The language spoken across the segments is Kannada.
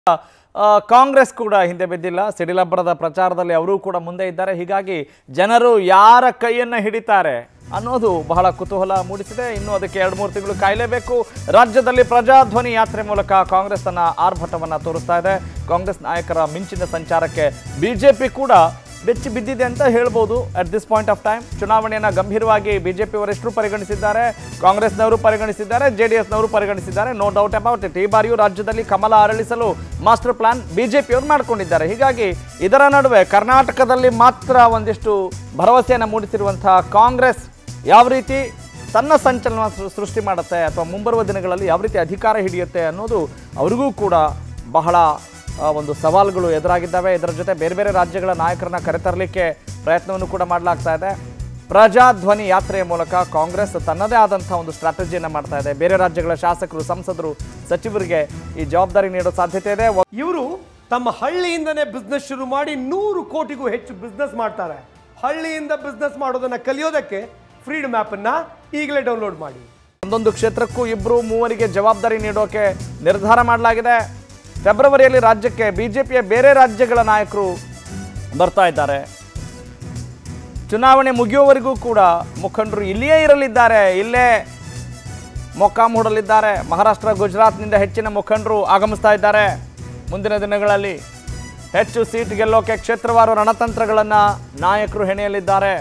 ಆ, ಕಾಂಗ್ರೆಸ್ ಕೂಡ ಹಿಂದೆ ಬಿದ್ದಿಲ್ಲ ಸಿಡಿಲಬ್ಬರದ ಪ್ರಚಾರದಲ್ಲಿ ಅವರೂ ಕೂಡ ಮುಂದೆ ಇದ್ದಾರೆ ಹೀಗಾಗಿ ಜನರು ಯಾರ ಕೈಯನ್ನು ಹಿಡಿತಾರೆ ಅನ್ನೋದು ಬಹಳ ಕುತೂಹಲ ಮೂಡಿಸಿದೆ ಇನ್ನು ಅದಕ್ಕೆ ಎರಡು ಮೂರು ತಿಂಗಳು ಕಾಯಲೇಬೇಕು ರಾಜ್ಯದಲ್ಲಿ ಪ್ರಜಾಧ್ವನಿ ಯಾತ್ರೆ ಮೂಲಕ ಕಾಂಗ್ರೆಸ್ ತನ್ನ ಆರ್ಭಟವನ್ನು ತೋರಿಸ್ತಾ ಇದೆ ಕಾಂಗ್ರೆಸ್ ನಾಯಕರ ಮಿಂಚಿನ ಸಂಚಾರಕ್ಕೆ ಬಿಜೆಪಿ ಕೂಡ ಬೆಚ್ಚಿ ಬಿದ್ದಿದೆ ಅಂತ ಹೇಳ್ಬೋದು at this point of time ಚುನಾವಣೆಯನ್ನು ಗಂಭೀರವಾಗಿ ಬಿಜೆಪಿ ವರಿಷ್ಠರು ಪರಿಗಣಿಸಿದ್ದಾರೆ ಕಾಂಗ್ರೆಸ್ನವರು ಪರಿಗಣಿಸಿದ್ದಾರೆ ಜೆ ಡಿ ಎಸ್ನವರು ಪರಿಗಣಿಸಿದ್ದಾರೆ ನೋ ಡೌಟ್ ಅಬೌಟ್ ಇಟ್ ಈ ಬಾರಿಯೂ ರಾಜ್ಯದಲ್ಲಿ ಕಮಲ ಅರಳಿಸಲು ಮಾಸ್ಟರ್ ಪ್ಲಾನ್ ಬಿಜೆಪಿಯವರು ಮಾಡ್ಕೊಂಡಿದ್ದಾರೆ ಹೀಗಾಗಿ ಇದರ ನಡುವೆ ಕರ್ನಾಟಕದಲ್ಲಿ ಮಾತ್ರ ಒಂದಿಷ್ಟು ಭರವಸೆಯನ್ನು ಮೂಡಿಸಿರುವಂತಹ ಕಾಂಗ್ರೆಸ್ ಯಾವ ರೀತಿ ತನ್ನ ಸಂಚಲನ ಸೃ- ಸೃಷ್ಟಿ ಮಾಡುತ್ತೆ ಅಥವಾ ಮುಂಬರುವ ದಿನಗಳಲ್ಲಿ ಯಾವ ರೀತಿ ಅಧಿಕಾರ ಹಿಡಿಯುತ್ತೆ ಅನ್ನೋದು ಅವರಿಗೂ ಕೂಡ ಬಹಳ ಆ, ಒಂದು ಸವಾಲುಗಳು ಎದುರಾಗಿದ್ದಾವೆ ಇದರ ಜೊತೆ ಬೇರೆ ಬೇರೆ ರಾಜ್ಯಗಳ ನಾಯಕರನ್ನ ಕರೆತರಲಿಕ್ಕೆ ಪ್ರಯತ್ನವನ್ನು ಕೂಡ ಮಾಡಲಾಗ್ತಾ ಇದೆ ಪ್ರಜಾಧ್ವನಿ ಯಾತ್ರೆಯ ಮೂಲಕ ಕಾಂಗ್ರೆಸ್ ತನ್ನದೇ ಆದಂಥ ಒಂದು ಸ್ಟ್ರಾಟಜಿಯನ್ನು ಮಾಡ್ತಾ ಇದೆ ಬೇರೆ ರಾಜ್ಯಗಳ ಶಾಸಕರು ಸಂಸದರು ಸಚಿವರಿಗೆ ಈ ಜವಾಬ್ದಾರಿ ನೀಡೋ ಸಾಧ್ಯತೆ ಇದೆ ಇವರು ತಮ್ಮ ಹಳ್ಳಿಯಿಂದನೇ ಬಿಸ್ನೆಸ್ ಶುರು ಮಾಡಿ ನೂರು ಕೋಟಿಗೂ ಹೆಚ್ಚು ಬಿಸ್ನೆಸ್ ಮಾಡ್ತಾರೆ ಹಳ್ಳಿಯಿಂದ ಬಿಸ್ನೆಸ್ ಮಾಡೋದನ್ನ ಕಲಿಯೋದಕ್ಕೆ ಫ್ರೀಡಮ್ ಅನ್ನ ಈಗಲೇ ಡೌನ್ಲೋಡ್ ಮಾಡಿ ಒಂದೊಂದು ಕ್ಷೇತ್ರಕ್ಕೂ ಇಬ್ಬರು ಮೂವರಿಗೆ ಜವಾಬ್ದಾರಿ ನೀಡೋಕೆ ನಿರ್ಧಾರ ಮಾಡಲಾಗಿದೆ ಫೆಬ್ರವರಿಯಲ್ಲಿ ರಾಜ್ಯಕ್ಕೆ ಬಿಜೆಪಿಯ ಬೇರೆ ರಾಜ್ಯಗಳ ನಾಯಕರು ಬರ್ತಾ ಇದ್ದಾರೆ ಚುನಾವಣೆ ಮುಗಿಯುವವರೆಗೂ ಕೂಡ ಮುಖಂಡರು ಇಲ್ಲಿಯೇ ಇರಲಿದ್ದಾರೆ ಇಲ್ಲೇ ಮೊಕ್ಕಾಂ ಹೂಡಲಿದ್ದಾರೆ ಮಹಾರಾಷ್ಟ್ರ ಗುಜರಾತ್ನಿಂದ ಹೆಚ್ಚಿನ ಮುಖಂಡರು ಆಗಮಿಸ್ತಾ ಇದ್ದಾರೆ ಮುಂದಿನ ದಿನಗಳಲ್ಲಿ ಹೆಚ್ಚು ಸೀಟ್ ಗೆಲ್ಲೋಕೆ ಕ್ಷೇತ್ರವಾರು ರಣತಂತ್ರಗಳನ್ನು ನಾಯಕರು ಹೆಣೆಯಲಿದ್ದಾರೆ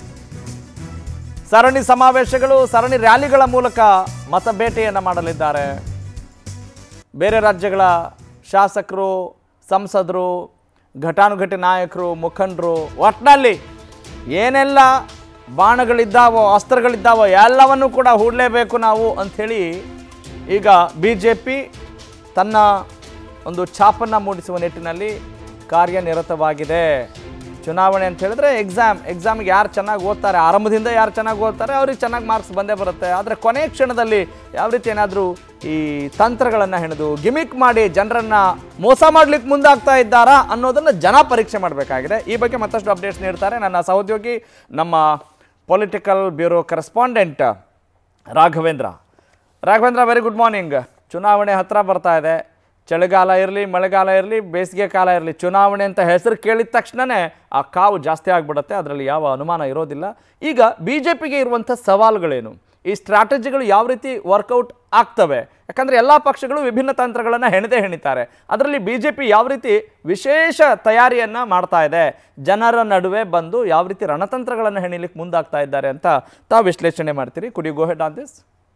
ಸರಣಿ ಸಮಾವೇಶಗಳು ಸರಣಿ ರ್ಯಾಲಿಗಳ ಮೂಲಕ ಮತಬೇಟೆಯನ್ನು ಮಾಡಲಿದ್ದಾರೆ ಬೇರೆ ರಾಜ್ಯಗಳ ಶಾಸಕರು ಸಂಸದರು ಘಟಾನುಘಟಿ ನಾಯಕರು ಮುಖಂಡರು ಒಟ್ಟಿನಲ್ಲಿ ಏನೆಲ್ಲ ಬಾಣಗಳಿದ್ದಾವೋ ಅಸ್ತ್ರಗಳಿದ್ದಾವೋ ಎಲ್ಲವನ್ನೂ ಕೂಡ ಹೂಡಲೇಬೇಕು ನಾವು ಅಂಥೇಳಿ ಈಗ ಬಿ ಜೆ ಪಿ ತನ್ನ ಒಂದು ಛಾಪನ್ನು ಮೂಡಿಸುವ ನಿಟ್ಟಿನಲ್ಲಿ ಕಾರ್ಯನಿರತವಾಗಿದೆ ಚುನಾವಣೆ ಅಂತ ಹೇಳಿದ್ರೆ ಎಕ್ಸಾಮ್ ಎಕ್ಸಾಮಿಗೆ ಯಾರು ಚೆನ್ನಾಗಿ ಓದ್ತಾರೆ ಆರಂಭದಿಂದ ಯಾರು ಚೆನ್ನಾಗಿ ಓದ್ತಾರೆ ಅವ್ರಿಗೆ ಚೆನ್ನಾಗಿ ಮಾರ್ಕ್ಸ್ ಬಂದೇ ಬರುತ್ತೆ ಆದರೆ ಕೊನೆಯ ಕ್ಷಣದಲ್ಲಿ ಯಾವ ರೀತಿ ಏನಾದರೂ ಈ ತಂತ್ರಗಳನ್ನು ಹೆಣೆದು ಗಿಮಿಕ್ ಮಾಡಿ ಜನರನ್ನು ಮೋಸ ಮಾಡ್ಲಿಕ್ಕೆ ಮುಂದಾಗ್ತಾ ಇದ್ದಾರಾ ಅನ್ನೋದನ್ನು ಜನ ಪರೀಕ್ಷೆ ಮಾಡಬೇಕಾಗಿದೆ ಈ ಬಗ್ಗೆ ಮತ್ತಷ್ಟು ಅಪ್ಡೇಟ್ಸ್ ನೀಡ್ತಾರೆ ನನ್ನ ಸಹೋದ್ಯೋಗಿ ನಮ್ಮ political bureau correspondent Raghavendra Raghavendra very good morning ಚುನಾವಣೆ ಹತ್ರ ಬರ್ತಾ ಇದೆ ಚಳಿಗಾಲ ಇರಲಿ ಮಳೆಗಾಲ ಇರಲಿ ಬೇಸಿಗೆ ಕಾಲ ಇರಲಿ ಚುನಾವಣೆ ಅಂತ ಹೆಸರು ಕೇಳಿದ ತಕ್ಷಣವೇ ಆ ಕಾವು ಜಾಸ್ತಿ ಆಗಿಬಿಡುತ್ತೆ ಅದರಲ್ಲಿ ಯಾವ ಅನುಮಾನ ಇರೋದಿಲ್ಲ ಈಗ ಬಿ ಜೆ ಪಿಗೆ ಇರುವಂಥ ಸವಾಲುಗಳೇನು ಈ ಸ್ಟ್ರಾಟಜಿಗಳು ಯಾವ ರೀತಿ ವರ್ಕೌಟ್ ಆಗ್ತವೆ ಯಾಕಂದರೆ ಎಲ್ಲ ಪಕ್ಷಗಳು ವಿಭಿನ್ನ ತಂತ್ರಗಳನ್ನು ಹೆಣೆದೇ ಹೆಣಿತಾರೆ ಅದರಲ್ಲಿ ಬಿ ಜೆ ಪಿ ಯಾವ ರೀತಿ ವಿಶೇಷ ತಯಾರಿಯನ್ನು ಮಾಡ್ತಾ ಇದೆ ಜನರ ನಡುವೆ ಬಂದು ಯಾವ ರೀತಿ ರಣತಂತ್ರಗಳನ್ನು ಹೆಣಿಲಿಕ್ಕೆ ಮುಂದಾಗ್ತಾ ಇದ್ದಾರೆ ಅಂತ ತಾವು ವಿಶ್ಲೇಷಣೆ ಮಾಡ್ತೀರಿ ಕುಡಿ go ahead on this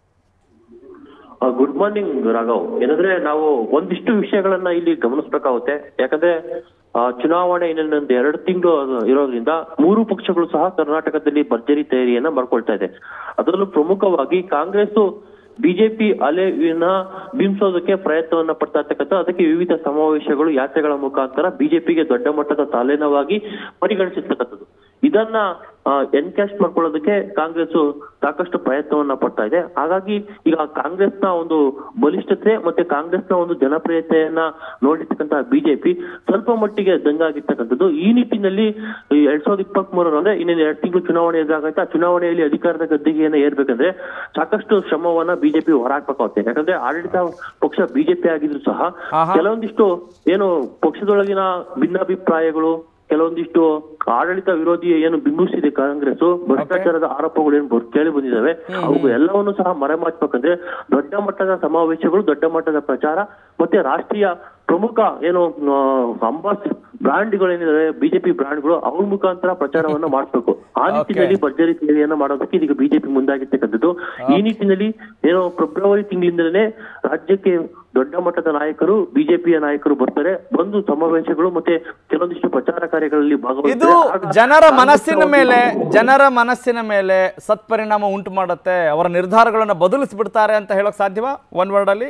good morning Raghav ಏನಂದ್ರೆ ನಾವು ಒಂದಿಷ್ಟು ವಿಷಯಗಳನ್ನ ಇಲ್ಲಿ ಗಮನಿಸಬೇಕಾಗುತ್ತೆ ಯಾಕಂದ್ರೆ ಆ, ಚುನಾವಣೆ ಇನ್ನೊಂದು ಎರಡು ತಿಂಗಳು ಇರೋದ್ರಿಂದ ಮೂರು ಪಕ್ಷಗಳು ಸಹ ಕರ್ನಾಟಕದಲ್ಲಿ ಭರ್ಜರಿ ತಯಾರಿಯನ್ನ ಮಾಡ್ಕೊಳ್ತಾ ಇದೆ ಅದರಲ್ಲೂ ಪ್ರಮುಖವಾಗಿ ಕಾಂಗ್ರೆಸ್ ಬಿಜೆಪಿ ಅಲೆಯನ್ನ ಬಿಂಬಿಸೋದಕ್ಕೆ ಪ್ರಯತ್ನವನ್ನ ಪಡ್ತಾ ಇರ್ತಕ್ಕಂಥ ಅದಕ್ಕೆ ವಿವಿಧ ಸಮಾವೇಶಗಳು ಯಾತ್ರೆಗಳ ಮುಖಾಂತರ ಬಿಜೆಪಿಗೆ ದೊಡ್ಡ ಮಟ್ಟದ ತಾಲೀನವಾಗಿ ಪರಿಗಣಿಸಿರ್ತಕ್ಕಂಥದ್ದು ಇದನ್ನ ಎನ್ಕ್ಯಾಶ್ ಮಾಡ್ಕೊಳ್ಳೋದಕ್ಕೆ ಕಾಂಗ್ರೆಸ್ ಸಾಕಷ್ಟು ಪ್ರಯತ್ನವನ್ನ ಪಡ್ತಾ ಇದೆ ಹಾಗಾಗಿ ಈಗ ಕಾಂಗ್ರೆಸ್ನ ಒಂದು ಬಲಿಷ್ಠತೆ ಮತ್ತೆ ಕಾಂಗ್ರೆಸ್ನ ಒಂದು ಜನಪ್ರಿಯತೆಯನ್ನ ನೋಡಿರ್ತಕ್ಕಂತಹ ಬಿಜೆಪಿ ಸ್ವಲ್ಪ ಮಟ್ಟಿಗೆ ದಂಗಾಗಿರ್ತಕ್ಕಂಥದ್ದು ಈ ನಿಟ್ಟಿನಲ್ಲಿ ಈ ಎರಡ್ ಸಾವಿರದ ಇಪ್ಪತ್ತ್ ಮೂರರಲ್ಲಿ ಇನ್ನೇನು ಎರಡು ತಿಂಗಳು ಚುನಾವಣೆ ಎದುರಾಗೈತೆ ಆ ಚುನಾವಣೆಯಲ್ಲಿ ಅಧಿಕಾರದ ಗದ್ದಿಗೆಯನ್ನ ಏರ್ಬೇಕಂದ್ರೆ ಸಾಕಷ್ಟು ಶ್ರಮವನ್ನ ಬಿಜೆಪಿ ಹೊರಹಾಕ್ಬೇಕಾಗುತ್ತೆ ಯಾಕಂದ್ರೆ ಆಡಳಿತ ಪಕ್ಷ ಬಿಜೆಪಿ ಆಗಿದ್ರು ಸಹ ಆಹಾ. ಕೆಲವೊಂದಿಷ್ಟು ಏನು ಪಕ್ಷದೊಳಗಿನ ಭಿನ್ನಾಭಿಪ್ರಾಯಗಳು ಕೆಲವೊಂದಿಷ್ಟು ಆಡಳಿತ ವಿರೋಧಿ ಏನು ಬಿಂಬಿಸಿದೆ ಕಾಂಗ್ರೆಸ್ ಭ್ರಷ್ಟಾಚಾರದ ಆರೋಪಗಳು ಏನು ಬರ್- ಕೇಳಿ ಬಂದಿದ್ದಾವೆ ಅವು ಎಲ್ಲವನ್ನು ಸಹ ಮರೆಮಾಚಬೇಕಂದ್ರೆ ದೊಡ್ಡ ಮಟ್ಟದ ಸಮಾವೇಶಗಳು ದೊಡ್ಡ ಮಟ್ಟದ ಪ್ರಚಾರ ಮತ್ತೆ ರಾಷ್ಟ್ರೀಯ ಪ್ರಮುಖ ಏನು ಆ, ಅಂಬಾಸ್ ಬ್ರಾಂಡ್ಗಳು ಏನಿದಾವೆ ಬಿಜೆಪಿ ಬ್ರಾಂಡ್ಗಳು ಅವ್ರ ಮುಖಾಂತರ ಪ್ರಚಾರವನ್ನ ಮಾಡಿಸ್ಬೇಕು ಆ ನಿಟ್ಟಿನಲ್ಲಿ ಭರ್ಜರಿ ಸೇವೆಯನ್ನ ಮಾಡೋದಕ್ಕೆ ಇದೀಗ ಬಿಜೆಪಿ ಮುಂದಾಗಿರ್ತಕ್ಕಂಥದ್ದು ಈ ನಿಟ್ಟಿನಲ್ಲಿ ಏನು ಫೆಬ್ರವರಿ ತಿಂಗಳಿಂದಲೇ ರಾಜ್ಯಕ್ಕೆ ದೊಡ್ಡ ಮಟ್ಟದ ನಾಯಕರು ಬಿಜೆಪಿಯ ನಾಯಕರು ಬರ್ತಾರೆ ಬಂದು ಸಮಾವೇಶಗಳು ಮತ್ತೆ ಕೆಲವೊಂದಿಷ್ಟು ಪ್ರಚಾರ ಕಾರ್ಯಗಳಲ್ಲಿ ಇದು ಭಾಗವಹಿಸ್ತಾರೆ ಆಗ ಜನರ ಮನಸ್ಸಿನ ಕಾಂಗ್ರೆಸ್ನ ಮೇಲೆ ಒಂದು- ಜನರ ಮನಸ್ಸಿನ ಮೇಲೆ ಸತ್ಪರಿಣಾಮ ಉಂಟು ಮಾಡುತ್ತೆ ಅವರ ನಿರ್ಧಾರಗಳನ್ನು ಬದಲಿಸ್ಬಿಡ್ತಾರೆ ಅಂತ ಹೇಳೋಕ್ ಸಾಧ್ಯವಾ ಒನ್ ವರ್ಡ್ ಅಲ್ಲಿ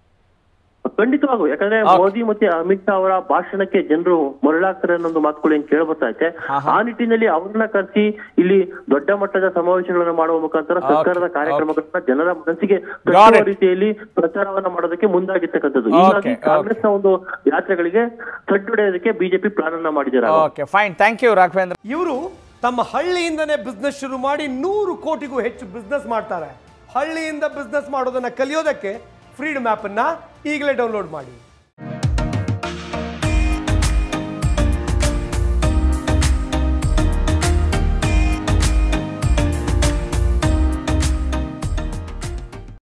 ಖಂಡಿತವಾಗೂ ಯಾಕಂದ್ರೆ ಮೋದಿ ಮತ್ತೆ ಅಮಿತ್ ಶಾ ಅವರ ಭಾಷಣಕ್ಕೆ ಜನರು ಮರಳಾಗ್ತಾರೆ ಅನ್ನೊಂದು ಮಾತುಗಳು ಏನ್ ಕೇಳ ಬರ್ತಾ ಐತೆ ಆ ನಿಟ್ಟಿನಲ್ಲಿ ಅವ್ರನ್ನ ಕರೆಸಿ ಇಲ್ಲಿ ದೊಡ್ಡ ಮಟ್ಟದ ಸಮಾವೇಶಗಳನ್ನ ಮಾಡುವ ಮುಖಾಂತರ ಸರ್ಕಾರದ ಕಾರ್ಯಕ್ರಮಗಳನ್ನ ಜನರ ಮನಸ್ಸಿಗೆ ತಟ್ಟುವ ರೀತಿಯಲ್ಲಿ ಪ್ರಚಾರವನ್ನ ಮಾಡೋದಕ್ಕೆ ಮುಂದಾಗಿರ್ತಕ್ಕಂಥದ್ದು ಹೀಗಾಗಿ Okay, ಕಾಂಗ್ರೆಸ್ನ ಒಂದು ಯಾತ್ರೆಗಳಿಗೆ ತಟ್ಟೊಡೆಯೋದಕ್ಕೆ ಬಿಜೆಪಿ ಪ್ಲಾನ್ ಅನ್ನ ಮಾಡಿದ್ದಾರೆ okay fine thank you Raghavendra ಇವರು ತಮ್ಮ ಹಳ್ಳಿಯಿಂದನೇ ಬಿಸ್ನೆಸ್ ಶುರು ಮಾಡಿ ನೂರು ಕೋಟಿಗೂ ಹೆಚ್ಚು ಬಿಸ್ನೆಸ್ ಮಾಡ್ತಾರೆ ಹಳ್ಳಿಯಿಂದ ಬಿಸ್ನೆಸ್ ಮಾಡೋದನ್ನ ಕಲಿಯೋದಕ್ಕೆ ಫ್ರೀಡಮ್ ಅನ್ನ ಈಗಲೇ ಡೌನ್ಲೋಡ್ ಮಾಡಿ